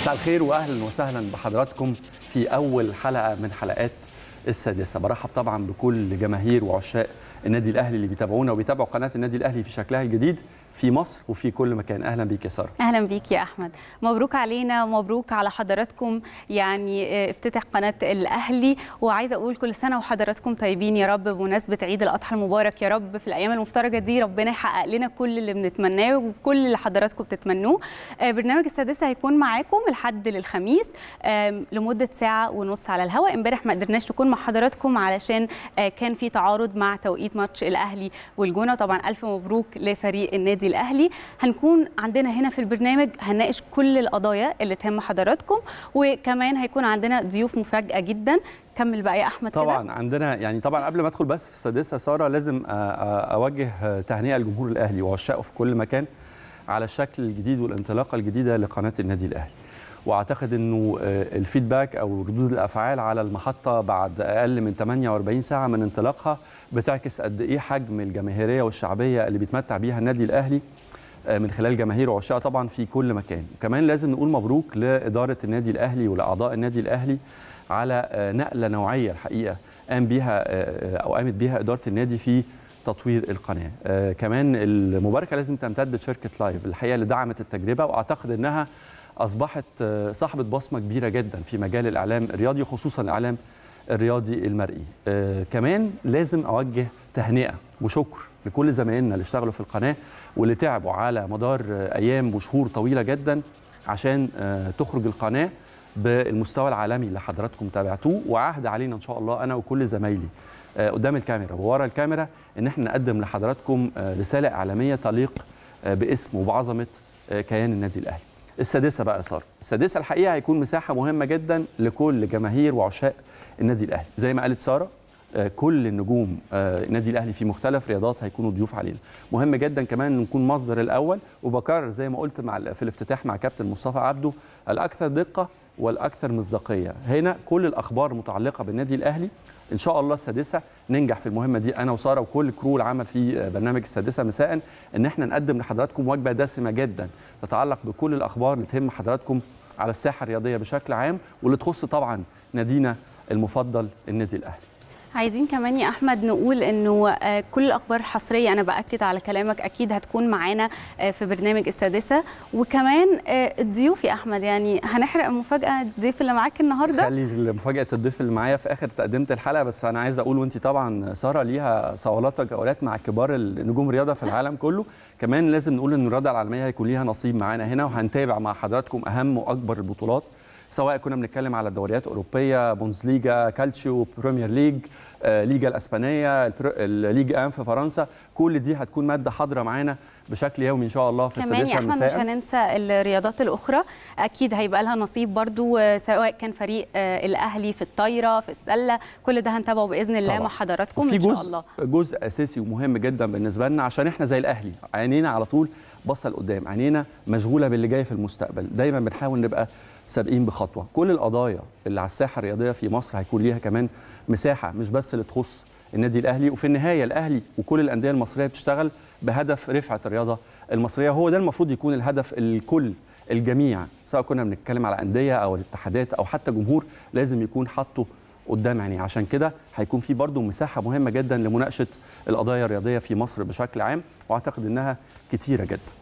مساء الخير واهلا وسهلا بحضراتكم في اول حلقه من حلقات السادسه برحب طبعا بكل جماهير وعشاق النادي الاهلي اللي بيتابعونا وبيتابعوا قناه النادي الاهلي في شكلها الجديد في مصر وفي كل مكان اهلا بيك يا ساره اهلا بيك يا احمد مبروك علينا ومبروك على حضراتكم يعني افتتاح قناه الاهلي وعايزه اقول كل سنه وحضراتكم طيبين يا رب بمناسبه عيد الاضحى المبارك يا رب في الايام المفترجه دي ربنا يحقق لنا كل اللي بنتمناه وكل اللي حضراتكم بتتمنوه برنامج السادسه هيكون معاكم الحد للخميس لمده ساعه ونص على الهواء امبارح ما قدرناش نكون مع حضراتكم علشان كان في تعارض مع توقيت ماتش الاهلي والجونه طبعا الف مبروك لفريق النادي الاهلي هنكون عندنا هنا في البرنامج هنناقش كل القضايا اللي تهم حضراتكم وكمان هيكون عندنا ضيوف مفاجاه جدا كمل بقى يا احمد طبعا كده. عندنا يعني طبعا قبل ما ادخل بس في السادسه ساره لازم اوجه تهنئه لجمهور الاهلي وعشاقه في كل مكان على الشكل الجديد والانطلاقه الجديده لقناه النادي الاهلي واعتقد انه الفيدباك او ردود الافعال على المحطه بعد اقل من 48 ساعه من انطلاقها بتعكس قد ايه حجم الجماهيريه والشعبيه اللي بيتمتع بيها النادي الاهلي من خلال جماهيره وعشاقه طبعا في كل مكان وكمان لازم نقول مبروك لاداره النادي الاهلي ولاعضاء النادي الاهلي على نقله نوعيه الحقيقه قام بيها او قامت بيها اداره النادي في تطوير القناه آه كمان المباركه لازم تمتد لشركه لايف الحقيقه اللي دعمت التجربه واعتقد انها اصبحت صاحبه بصمه كبيره جدا في مجال الاعلام الرياضي خصوصا الاعلام الرياضي المرئي آه كمان لازم اوجه تهنئه وشكر لكل زمايلنا اللي اشتغلوا في القناه واللي تعبوا على مدار ايام وشهور طويله جدا عشان آه تخرج القناه بالمستوى العالمي اللي حضراتكم تابعتوه وعهد علينا ان شاء الله انا وكل زمايلي آه قدام الكاميرا وورا الكاميرا ان احنا نقدم لحضراتكم آه رساله اعلاميه تليق باسم وبعظمه كيان النادي الاهلي السادسه بقى صار السادسه الحقيقه هيكون مساحه مهمه جدا لكل جماهير وعشاق النادي الاهلي زي ما قالت ساره كل النجوم النادي الاهلي في مختلف رياضات هيكونوا ضيوف علينا مهم جدا كمان نكون مصدر الاول وبكرر زي ما قلت مع في الافتتاح مع كابتن مصطفى عبده الاكثر دقه والاكثر مصداقيه هنا كل الاخبار المتعلقه بالنادي الاهلي ان شاء الله السادسه ننجح في المهمه دي انا وساره وكل كرو العمل في برنامج السادسه مساء ان احنا نقدم لحضراتكم وجبه دسمه جدا تتعلق بكل الاخبار اللي تهم حضراتكم على الساحه الرياضيه بشكل عام واللي تخص طبعا نادينا المفضل النادي الاهلي عايزين كمان يا احمد نقول انه كل الاخبار الحصريه انا باكد على كلامك اكيد هتكون معانا في برنامج السادسه وكمان الضيوف يا احمد يعني هنحرق مفاجاه الضيف اللي معاك النهارده خلي مفاجاه الضيف اللي معايا في اخر تقدمه الحلقه بس انا عايز اقول وانت طبعا ساره ليها صولات وجولات مع كبار النجوم الرياضه في العالم كله كمان لازم نقول ان الرياضه العالميه هيكون ليها نصيب معانا هنا وهنتابع مع حضراتكم اهم واكبر البطولات سواء كنا بنتكلم على دوريات اوروبيه بوندسليجا كالتشيو بريمير ليج ليجا الاسبانيه الليج ان في فرنسا كل دي هتكون ماده حاضره معانا بشكل يومي ان شاء الله في كمان السادسه يا احمد مساء مش هننسى الرياضات الاخرى اكيد هيبقى لها نصيب برضو سواء كان فريق الاهلي في الطايره في السله كل ده هنتابعه باذن الله طبعا. مع حضراتكم في ان شاء جزء الله جزء اساسي ومهم جدا بالنسبه لنا عشان احنا زي الاهلي عينينا على طول باصه لقدام عينينا مشغوله باللي جاي في المستقبل دايما بنحاول نبقى سابقين بخطوه كل القضايا اللي على الساحه الرياضيه في مصر هيكون ليها كمان مساحه مش بس اللي تخص النادي الاهلي وفي النهايه الاهلي وكل الانديه المصريه بتشتغل بهدف رفعه الرياضه المصريه هو ده المفروض يكون الهدف الكل الجميع سواء كنا بنتكلم على انديه او الاتحادات او حتى جمهور لازم يكون حاطه قدام عينيه عشان كده هيكون في برضه مساحه مهمه جدا لمناقشه القضايا الرياضيه في مصر بشكل عام واعتقد انها كتيره جدا